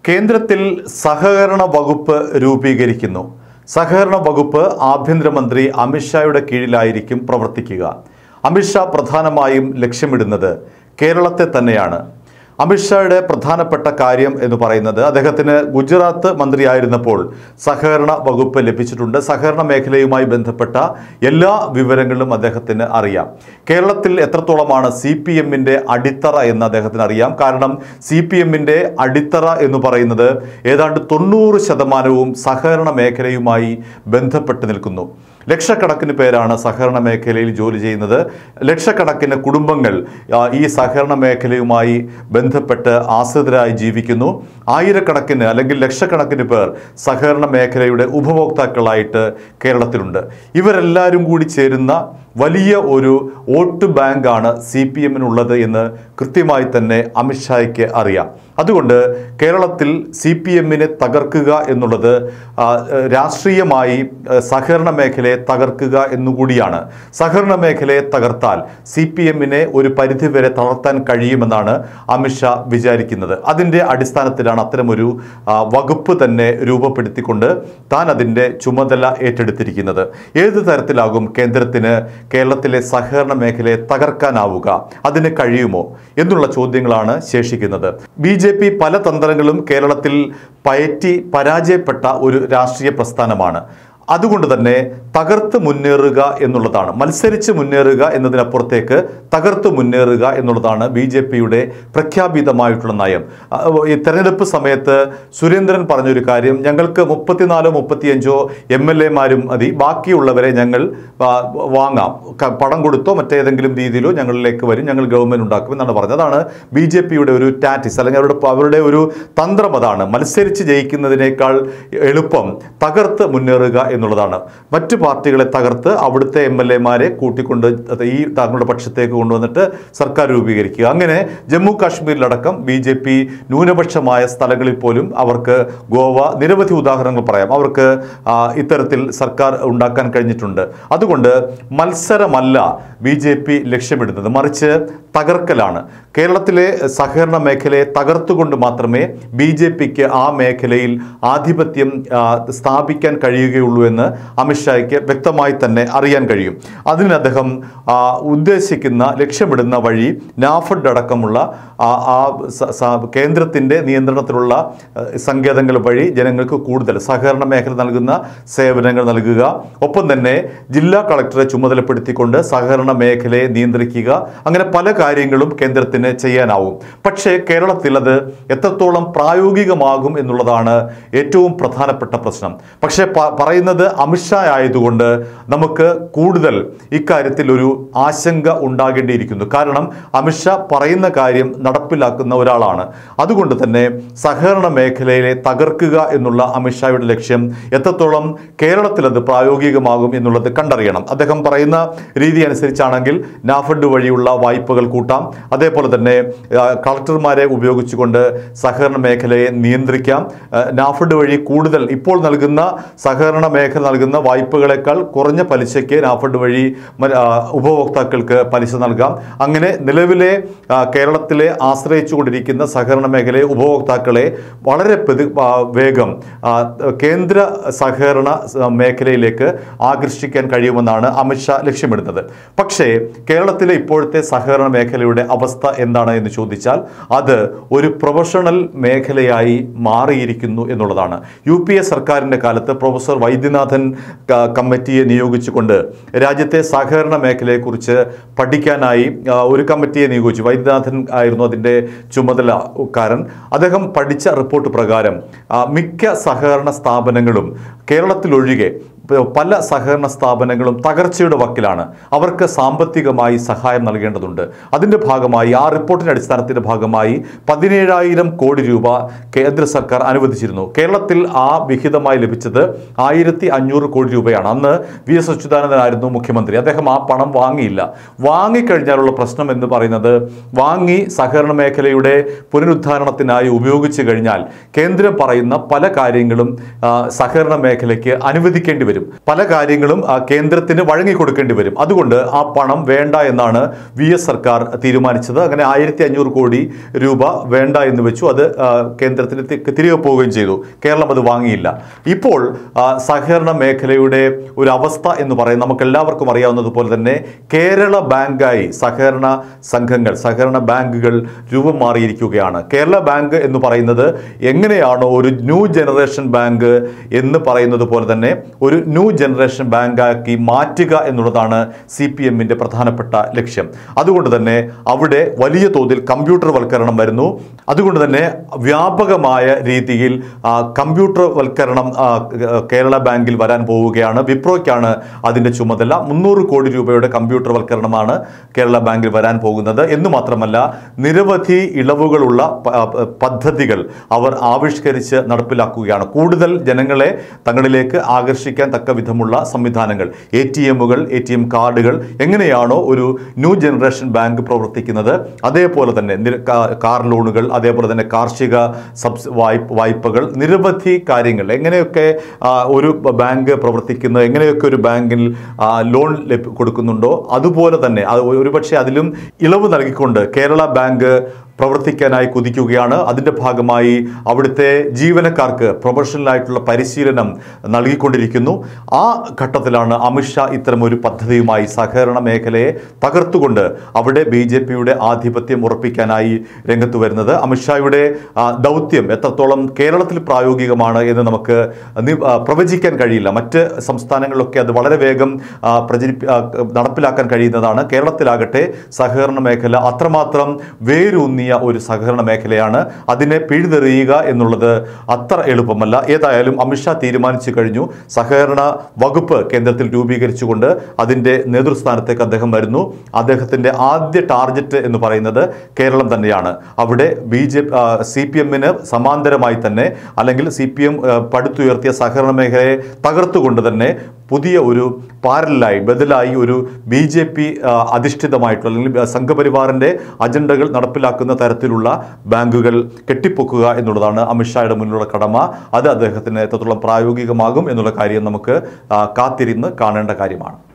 കേന്ദ്രത്തിൽ സഹകരണ വകുപ്പ് രൂപീകരിക്കുന്നു സഹകരണ വകുപ്പ് ആഭ്യന്തരമന്ത്രി അമിത്ഷായുടെ കീഴിലായിരിക്കും പ്രവർത്തിക്കുക അമിത്ഷാ പ്രധാനമായും ലക്ഷ്യമിടുന്നത് കേരളത്തെ തന്നെയാണ് അമിത്ഷായുടെ പ്രധാനപ്പെട്ട കാര്യം എന്ന് പറയുന്നത് അദ്ദേഹത്തിന് ഗുജറാത്ത് മന്ത്രിയായിരുന്നപ്പോൾ സഹകരണ വകുപ്പ് ലഭിച്ചിട്ടുണ്ട് സഹകരണ മേഖലയുമായി ബന്ധപ്പെട്ട എല്ലാ വിവരങ്ങളും അദ്ദേഹത്തിന് അറിയാം കേരളത്തിൽ എത്രത്തോളമാണ് സി പി എമ്മിൻ്റെ അടിത്തറ എന്ന് അദ്ദേഹത്തിന് അറിയാം കാരണം സി പി എമ്മിൻ്റെ അടിത്തറ എന്ന് പറയുന്നത് ഏതാണ്ട് തൊണ്ണൂറ് ശതമാനവും സഹകരണ മേഖലയുമായി ബന്ധപ്പെട്ട് നിൽക്കുന്നു ലക്ഷക്കണക്കിന് പേരാണ് സഹകരണ മേഖലയിൽ ജോലി ചെയ്യുന്നത് ലക്ഷക്കണക്കിന് കുടുംബങ്ങൾ ആ, ഈ സഹകരണ മേഖലയുമായി ബന്ധപ്പെട്ട് ആശ്രിതരായി ജീവിക്കുന്നു ആയിരക്കണക്കിന് അല്ലെങ്കിൽ ലക്ഷക്കണക്കിന് പേർ സഹകരണ മേഖലയുടെ ഉപഭോക്താക്കളായിട്ട് കേരളത്തിലുണ്ട് ഇവരെല്ലാവരും കൂടി ചേരുന്ന വലിയ ഒരു വോട്ട് ബാങ്കാണ് സി പി എമ്മിനുള്ളത് എന്ന് കൃത്യമായി തന്നെ അമിത്ഷായ്ക്ക് അറിയാം അതുകൊണ്ട് കേരളത്തിൽ സി പി എമ്മിനെ തകർക്കുക എന്നുള്ളത് ആ, രാഷ്ട്രീയമായി ആ, സഹകരണ മേഖലയെ തകർക്കുക എന്നുകൂടിയാണ് സഹകരണ മേഖലയെ തകർത്താൽ സി പി എമ്മിനെ ഒരു പരിധിവരെ തളർത്താൻ കഴിയുമെന്നാണ് അമിത്ഷാ വിചാരിക്കുന്നത് അതിൻ്റെ അടിസ്ഥാനത്തിലാണ് അത്തരമൊരു ആ, വകുപ്പ് തന്നെ രൂപപ്പെടുത്തിക്കൊണ്ട് താൻ അതിൻ്റെ ചുമതല ഏറ്റെടുത്തിരിക്കുന്നത് ഏത് തരത്തിലാകും കേന്ദ്രത്തിന് കേരളത്തിലെ സഹകരണ മേഖലയെ തകർക്കാനാവുക അതിന് കഴിയുമോ എന്നുള്ള ചോദ്യങ്ങളാണ് ശേഷിക്കുന്നത് ബി ജെ പി പല തന്ത്രങ്ങളും കേരളത്തിൽ പയറ്റി പരാജയപ്പെട്ട ഒരു രാഷ്ട്രീയ പ്രസ്ഥാനമാണ് അതുകൊണ്ട് തന്നെ തകർത്ത് മുന്നേറുക എന്നുള്ളതാണ് മത്സരിച്ച് മുന്നേറുക എന്നതിനപ്പുറത്തേക്ക് തകർത്ത് മുന്നേറുക എന്നുള്ളതാണ് ബി ജെ പിയുടെ പ്രഖ്യാപിതമായിട്ടുള്ള നയം ആ, ഈ തെരഞ്ഞെടുപ്പ് സമയത്ത് സുരേന്ദ്രൻ പറഞ്ഞൊരു കാര്യം ഞങ്ങൾക്ക് മുപ്പത്തിനാലോ മുപ്പത്തിയഞ്ചോ എം എൽ എമാരും മതി ബാക്കിയുള്ളവരെ ഞങ്ങൾ ആ, വാങ്ങാം ക- പണം കൊടുത്തോ മറ്റേതെങ്കിലും രീതിയിലോ ഞങ്ങളിലേക്ക് വരും ഞങ്ങൾ ഗവൺമെൻറ് ഉണ്ടാക്കും എന്നാണ് പറഞ്ഞത് അതാണ് ബി ജെ പിയുടെ ഒരു ടാറ്റിസ് അല്ലെങ്കിൽ അവരുടെ അവരുടെ ഒരു തന്ത്രം അതാണ് മത്സരിച്ച് ജയിക്കുന്നതിനേക്കാൾ എളുപ്പം തകർത്ത് മുന്നേറുക എന്നുള്ളതാണ് മറ്റു പാർട്ടികളെ തകർത്ത് അവിടുത്തെ എം എൽ എമാരെ കൂട്ടിക്കൊണ്ട് അത് ഈ തങ്ങളുടെ പക്ഷത്തേക്ക് കൊണ്ടുവന്നിട്ട് സർക്കാർ രൂപീകരിക്കുക അങ്ങനെ ജമ്മു കാശ്മീരിലടക്കം ബി ജെ പി ന്യൂനപക്ഷമായ സ്ഥലങ്ങളിൽ പോലും അവർക്ക് ഗോവ നിരവധി ഉദാഹരണങ്ങൾ പറയാം അവർക്ക് ആ, ഇത്തരത്തിൽ സർക്കാർ ഉണ്ടാക്കാൻ കഴിഞ്ഞിട്ടുണ്ട് അതുകൊണ്ട് മത്സരമല്ല ബി ജെ പി ലക്ഷ്യമിടുന്നത് മറിച്ച് തകർക്കലാണ് കേരളത്തിലെ സഹകരണ മേഖലയെ തകർത്തുകൊണ്ട് മാത്രമേ ബി ജെ പിക്ക് ആ മേഖലയിൽ ആധിപത്യം ആ, സ്ഥാപിക്കാൻ കഴിയുകയുള്ളൂ എന്ന് അമിത്ഷായ്ക്ക് വ്യക്തമായി തന്നെ അറിയാൻ കഴിയും അതിന് അദ്ദേഹം ആ, ഉദ്ദേശിക്കുന്ന ലക്ഷ്യമിടുന്ന വഴി നാഫഡ് അടക്കമുള്ള ആ ആ സ- സ- കേന്ദ്രത്തിൻ്റെ നിയന്ത്രണത്തിലുള്ള ആ, സങ്കേതങ്ങൾ വഴി ജനങ്ങൾക്ക് കൂടുതൽ സഹകരണ മേഖല നൽകുന്ന സേവനങ്ങൾ നൽകുക ഒപ്പം തന്നെ ജില്ലാ കളക്ടറെ ചുമതലപ്പെടുത്തിക്കൊണ്ട് സഹകരണ മേഖലയെ നിയന്ത്രിക്കുക അങ്ങനെ പല കാര്യങ്ങളും കേന്ദ്രത്തിന് ചെയ്യാനാവും പക്ഷേ കേരളത്തിൽ അത് എത്രത്തോളം പ്രായോഗികമാകും എന്നുള്ളതാണ് ഏറ്റവും പ്രധാനപ്പെട്ട പ്രശ്നം പക്ഷേ പ- പറയുന്നത് അമിത്ഷാ ആയതുകൊണ്ട് നമുക്ക് കൂടുതൽ ഇക്കാര്യത്തിൽ ഒരു ആശങ്ക ഉണ്ടാകേണ്ടിയിരിക്കുന്നു കാരണം അമിത്ഷാ പറയുന്ന കാര്യം നടപ്പിലാക്കുന്ന ഒരാളാണ് അതുകൊണ്ട് തന്നെ സഹകരണ മേഖലയിലെ തകർക്കുക എന്നുള്ള അമിത്ഷായുടെ ലക്ഷ്യം എത്രത്തോളം കേരളത്തിൽ അത് പ്രായോഗികമാകും എന്നുള്ളത് കണ്ടറിയണം അദ്ദേഹം പറയുന്ന രീതി അനുസരിച്ചാണെങ്കിൽ നാഫഡ് വഴിയുള്ള വായ്പകൾ കൂട്ടാം അതേപോലെ തന്നെ ആ, കളക്ടർമാരെ ഉപയോഗിച്ചുകൊണ്ട് സഹകരണ മേഖലയെ നിയന്ത്രിക്കാം ആ, നാഫഡ് വഴി കൂടുതൽ ഇപ്പോൾ നൽകുന്ന സഹകരണ മേഖല നൽകുന്ന വായ്പകളെക്കാൾ കുറഞ്ഞ പലിശയ്ക്ക് നാഫഡ് വഴി മ- ആ, ഉപഭോക്താക്കൾക്ക് പലിശ നൽകാം അങ്ങനെ നിലവിലെ ആ, കേരളത്തിലെ ആശ്രയിച്ചുകൊണ്ടിരിക്കുന്ന സഹകരണ മേഖലയെ ഉപഭോക്താക്കളെ വളരെ പ്രതി ആ, വേഗം ആ, കേന്ദ്ര സഹകരണ സ- മേഖലയിലേക്ക് ആകർഷിക്കാൻ കഴിയുമെന്നാണ് അമിത്ഷാ ലക്ഷ്യമിടുന്നത് പക്ഷേ കേരളത്തിലെ ഇപ്പോഴത്തെ സഹകരണ മേഖലയുടെ അവസ്ഥ എന്താണ് എന്ന് ചോദിച്ചാൽ അത് ഒരു പ്രൊഫഷണൽ മേഖലയായി മാറിയിരിക്കുന്നു എന്നുള്ളതാണ് യു പി എ സർക്കാരിൻ്റെ കാലത്ത് പ്രൊഫസർ വൈദ്യനാഥൻ ക- കമ്മിറ്റിയെ നിയോഗിച്ചുകൊണ്ട് രാജ്യത്തെ സഹകരണ മേഖലയെക്കുറിച്ച് പഠിക്കാനായി ആ, ഒരു കമ്മിറ്റിയെ നിയോഗിച്ചു വൈദ്യനാഥൻ ആയിരുന്നു അതിൻ്റെ ചുമതലക്കാരൻ അദ്ദേഹം പഠിച്ച റിപ്പോർട്ട് പ്രകാരം ആ, മിക്ക സഹകരണ സ്ഥാപനങ്ങളും കേരളത്തിലൊഴികെ പല സഹകരണ സ്ഥാപനങ്ങളും തകർച്ചയുടെ വക്കിലാണ് അവർക്ക് സാമ്പത്തികമായി സഹായം നൽകേണ്ടതുണ്ട് അതിൻ്റെ ഭാഗമായി ആ റിപ്പോർട്ടിൻ്റെ അടിസ്ഥാനത്തിൻ്റെ ഭാഗമായി പതിനേഴായിരം കോടി രൂപ കേന്ദ്ര സർക്കാർ അനുവദിച്ചിരുന്നു കേരളത്തിൽ ആ വിഹിതമായി ലഭിച്ചത് ആയിരത്തി അഞ്ഞൂറ് കോടി രൂപയാണ് അന്ന് വി എസ് അച്യുതാനന്ദനായിരുന്നു മുഖ്യമന്ത്രി അദ്ദേഹം ആ പണം വാങ്ങിയില്ല വാങ്ങിക്കഴിഞ്ഞാലുള്ള പ്രശ്നം എന്ന് പറയുന്നത് വാങ്ങി സഹകരണ മേഖലയുടെ പുനരുദ്ധാരണത്തിനായി ഉപയോഗിച്ചു കഴിഞ്ഞാൽ കേന്ദ്രം പറയുന്ന പല കാര്യങ്ങളും ആ, സഹകരണ മേഖലയ്ക്ക് അനുവദിക്കേണ്ടി വരും വരും പല കാര്യങ്ങളും ആ, കേന്ദ്രത്തിന് വഴങ്ങി കൊടുക്കേണ്ടി വരും അതുകൊണ്ട് ആ പണം വേണ്ട എന്നാണ് വി എസ് സർക്കാർ തീരുമാനിച്ചത് അങ്ങനെ ആയിരത്തി അഞ്ഞൂറ് കോടി രൂപ വേണ്ട എന്ന് വെച്ചു അത് ആ, കേന്ദ്രത്തിന് തി- തിരികെ പോവുകയും ചെയ്തു കേരളം അത് വാങ്ങിയില്ല ഇപ്പോൾ ആ, സഹകരണ മേഖലയുടെ ഒരു അവസ്ഥ എന്ന് പറയുന്നത് നമുക്ക് എല്ലാവർക്കും അറിയാവുന്നതുപോലെ തന്നെ കേരള ബാങ്കായി സഹകരണ സംഘങ്ങൾ സഹകരണ ബാങ്കുകൾ രൂപം മാറിയിരിക്കുകയാണ് കേരള ബാങ്ക് എന്ന് പറയുന്നത് എങ്ങനെയാണോ ഒരു ന്യൂ ജനറേഷൻ ബാങ്ക് എന്ന് പറയുന്നത് പോലെ തന്നെ ഒരു ന്യൂ ജനറേഷൻ ബാങ്കാക്കി മാറ്റുക എന്നുള്ളതാണ് സി പി എമ്മിൻ്റെ പ്രധാനപ്പെട്ട ലക്ഷ്യം അതുകൊണ്ട് തന്നെ അവിടെ വലിയ തോതിൽ കമ്പ്യൂട്ടർ വൽക്കരണം വരുന്നു അതുകൊണ്ട് തന്നെ വ്യാപകമായ രീതിയിൽ ആ, കമ്പ്യൂട്ടർ വൽക്കരണം ആ, കേരള ബാങ്കിൽ വരാൻ പോവുകയാണ് വിപ്രോയ്ക്കാണ് അതിൻ്റെ ചുമതല മുന്നൂറ് കോടി രൂപയുടെ കമ്പ്യൂട്ടർ വൽക്കരണമാണ് കേരള ബാങ്കിൽ വരാൻ പോകുന്നത് എന്ന് മാത്രമല്ല നിരവധി ഇളവുകളുള്ള പ- ആ, പദ്ധതികൾ അവർ ആവിഷ്കരിച്ച് നടപ്പിലാക്കുകയാണ് കൂടുതൽ ജനങ്ങളെ തങ്ങളിലേക്ക് ആകർഷിക്കാൻ തക്ക വിധമുള്ള സംവിധാനങ്ങൾ എ ടി എമ്മുകൾ എ ടി എം കാർഡുകൾ എങ്ങനെയാണോ ഒരു ന്യൂ ജനറേഷൻ ബാങ്ക് പ്രവർത്തിക്കുന്നത് അതേപോലെ തന്നെ നിര- കാ- കാർ ലോണുകൾ അതേപോലെ തന്നെ കാർഷിക സബ്സ് വായ്പ വായ്പകൾ നിരവധി കാര്യങ്ങൾ എങ്ങനെയൊക്കെ ആ, ഒരു ബാങ്ക് പ്രവർത്തിക്കുന്നത് എങ്ങനെയൊക്കെ ഒരു ബാങ്കിൽ ആ, ലോൺ ലഭ്യ- കൊടുക്കുന്നുണ്ടോ അതുപോലെ തന്നെ അത് ഒരുപക്ഷെ അതിലും ഇളവ് നൽകിക്കൊണ്ട് കേരള ബാങ്ക് പ്രവർത്തിക്കാനായി കുതിക്കുകയാണ് അതിൻ്റെ ഭാഗമായി അവിടുത്തെ ജീവനക്കാർക്ക് പ്രൊഫഷണലായിട്ടുള്ള പരിശീലനം നൽകിക്കൊണ്ടിരിക്കുന്നു ആ ഘട്ടത്തിലാണ് അമിത്ഷാ ഇത്തരമൊരു പദ്ധതിയുമായി സഹകരണ മേഖലയെ തകർത്തുകൊണ്ട് അവിടെ ബി ജെ പിയുടെ ആധിപത്യം ഉറപ്പിക്കാനായി രംഗത്ത് വരുന്നത് അമിത്ഷായുടെ ആ, ദൗത്യം എത്രത്തോളം കേരളത്തിൽ പ്രായോഗികമാണ് എന്ന് നമുക്ക് നി- ആ, പ്രവചിക്കാൻ കഴിയില്ല മറ്റ് സംസ്ഥാനങ്ങളിലൊക്കെ അത് വളരെ വേഗം ആ, പ്രചരിപ്പി ആ, നടപ്പിലാക്കാൻ കഴിയുന്നതാണ് കേരളത്തിലാകട്ടെ സഹകരണ മേഖല അത്രമാത്രം വേരൂന്നിയ ഒരു സഹകരണ മേഖലയാണ് അതിനെ പിഴുതെറിയുക എന്നുള്ളത് അത്ര എളുപ്പമല്ല ഏതായാലും അമിത്ഷാ തീരുമാനിച്ചു കഴിഞ്ഞു സഹകരണ വകുപ്പ് കേന്ദ്രത്തിൽ രൂപീകരിച്ചുകൊണ്ട് അതിൻ്റെ നേതൃസ്ഥാനത്തേക്ക് അദ്ദേഹം വരുന്നു അദ്ദേഹത്തിൻ്റെ ആദ്യ ടാർഗറ്റ് എന്ന് പറയുന്നത് കേരളം തന്നെയാണ് അവിടെ ബി ജെ സി പി എമ്മിന് സമാന്തരമായി തന്നെ അല്ലെങ്കിൽ സി പി എം പടുത്തുയർത്തിയ സഹകരണ മേഖലയെ തകർത്തുകൊണ്ട് തന്നെ പുതിയ ഒരു പാരലായി ബദലായി ഒരു ബി ജെ പി അധിഷ്ഠിതമായിട്ടുള്ള അല്ലെങ്കിൽ സംഘപരിവാറിൻ്റെ അജണ്ടകൾ നടപ്പിലാക്കുന്ന തരത്തിലുള്ള ബാങ്കുകൾ കെട്ടിപ്പൊക്കുക എന്നുള്ളതാണ് അമിത്ഷായുടെ മുന്നിലുള്ള കടമ അത് അദ്ദേഹത്തിന് എത്രത്തോളം പ്രായോഗികമാകും എന്നുള്ള കാര്യം നമുക്ക് ആ, കാത്തിരുന്ന് കാണേണ്ട കാര്യമാണ്